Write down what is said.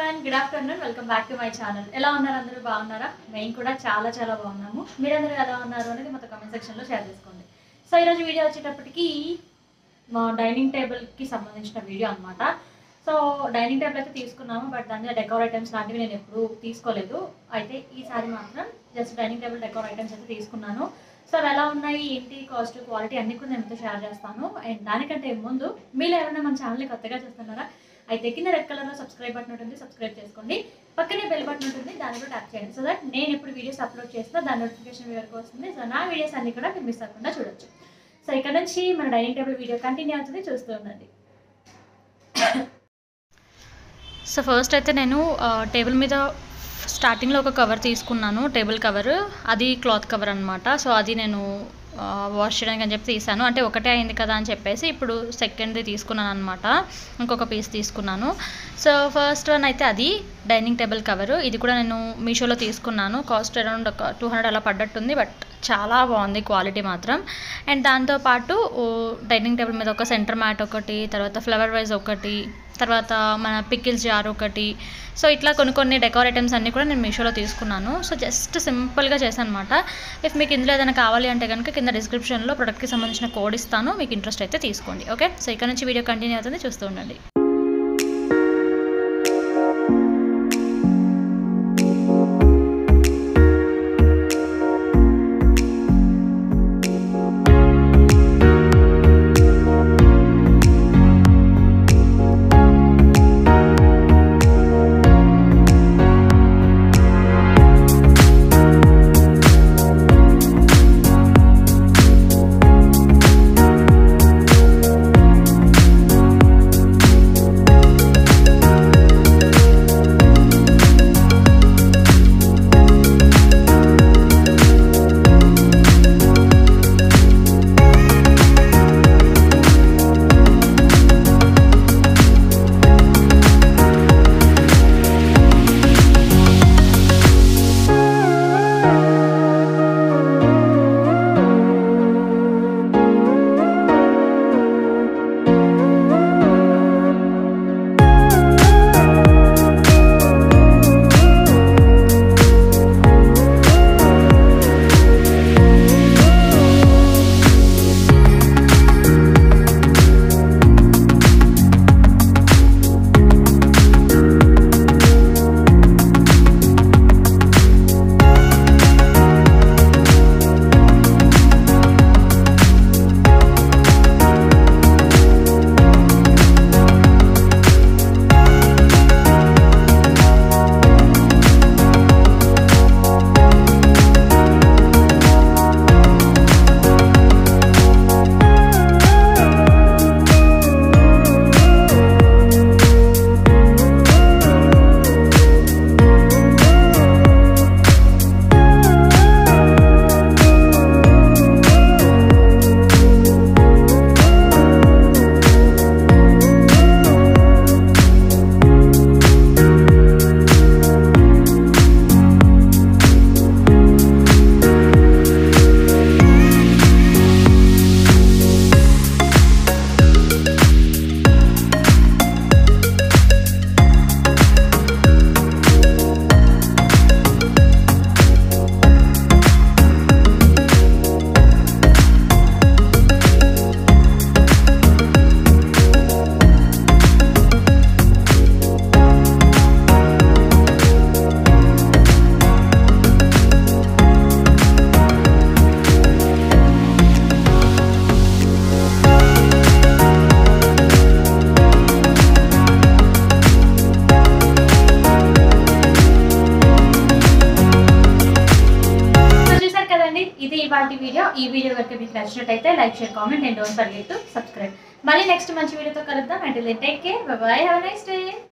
everyone good afternoon welcome back to my channel ఎలా ఉన్నారు అందరూ బాగున్నారా మేము కూడా చాలా చాలా బాగున్నాము మీరందరూ ఎలా ఉన్నారు అనేది మొత్తం కామెంట్ సెక్షన్లో షేర్ చేసుకోండి సో ఈరోజు వీడియో వచ్చేటప్పటికి మా డైనింగ్ టేబుల్కి సంబంధించిన వీడియో అనమాట సో డైనింగ్ టేబుల్ అయితే తీసుకున్నాము బట్ దాని మీద డెకోర్ ఐటమ్స్ లాంటివి నేను ఎప్పుడూ తీసుకోలేదు అయితే ఈసారి మాత్రం just dining table decor items అయితే తీసుకున్నాను సో అవి ఎలా ఉన్నాయి ఏంటి కాస్ట్ క్వాలిటీ అన్ని కూడా నేను మీతో షేర్ చేస్తాను అండ్ దానికంటే ముందు మీరు ఎవరైనా మన ఛానల్ని కొత్తగా చూస్తున్నారా అయితే కింద రెడ్ కలర్లో సబ్స్క్రైబ్ బటన్ ఉంటుంది సబ్స్క్రైబ్ చేసుకోండి పక్కనే బెల్ బటన్ ఉంటుంది దాన్ని కూడా ట్యాప్ చేయండి సో దట్ నేను ఎప్పుడు వీడియోస్ అప్లోడ్ చేసినా దాని నోటిఫికేషన్ మీ వరకు వస్తుంది సో నా వీడియోస్ అన్ని కూడా మీరు మిస్ అవ్వకుండా చూడొచ్చు సో ఇక్కడ నుంచి మన డైనింగ్ టేబుల్ వీడియో కంటిన్యూ అవుతుంది చూస్తూ ఉండండి సో ఫస్ట్ అయితే నేను టేబుల్ మీద స్టార్టింగ్లో ఒక కవర్ తీసుకున్నాను టేబుల్ కవర్ అది క్లాత్ కవర్ అనమాట సో అది నేను వాష్ చేయడానికి అని చెప్పి తీసాను అంటే ఒకటే అయింది కదా అని చెప్పేసి ఇప్పుడు సెకండ్ది తీసుకున్నాను అనమాట ఇంకొక పీస్ తీసుకున్నాను సో ఫస్ట్ వన్ అయితే అది డైనింగ్ టేబుల్ కవర్ ఇది కూడా నేను మీషోలో తీసుకున్నాను కాస్ట్ అరౌండ్ ఒక టూ హండ్రెడ్ అలా పడ్డట్టుంది బట్ చాలా బాగుంది క్వాలిటీ మాత్రం అండ్ దాంతోపాటు డైనింగ్ టేబుల్ మీద ఒక సెంటర్ మ్యాట్ ఒకటి తర్వాత ఫ్లవర్ వైజ్ ఒకటి తర్వాత మన పికిల్స్ జార్ ఒకటి సో ఇట్లా కొన్ని కొన్ని డెకోర్ ఐటమ్స్ అన్నీ కూడా నేను మీషోలో తీసుకున్నాను సో జస్ట్ సింపుల్గా చేశాను అనమాట ఇఫ్ మీకు ఇందులో ఏదైనా కావాలి అంటే కనుక కింద డిస్క్రిప్షన్లో ప్రొడక్ట్కి సంబంధించిన కోడ్ ఇస్తాను మీకు ఇంట్రెస్ట్ అయితే తీసుకోండి ఓకే సో ఇక్కడ నుంచి వీడియో కంటిన్యూ అవుతుంది చూస్తూ ఉండండి సో చూసారు కదండి ఇది ఇవాళ వీడియో ఈ వీడియో కనుక మీకు నచ్చినట్టయితే like share comment and don't forget to subscribe మళ్ళీ నెక్స్ట్ మంచి వీడియోతో కలుద్దాం and take care bye have nice day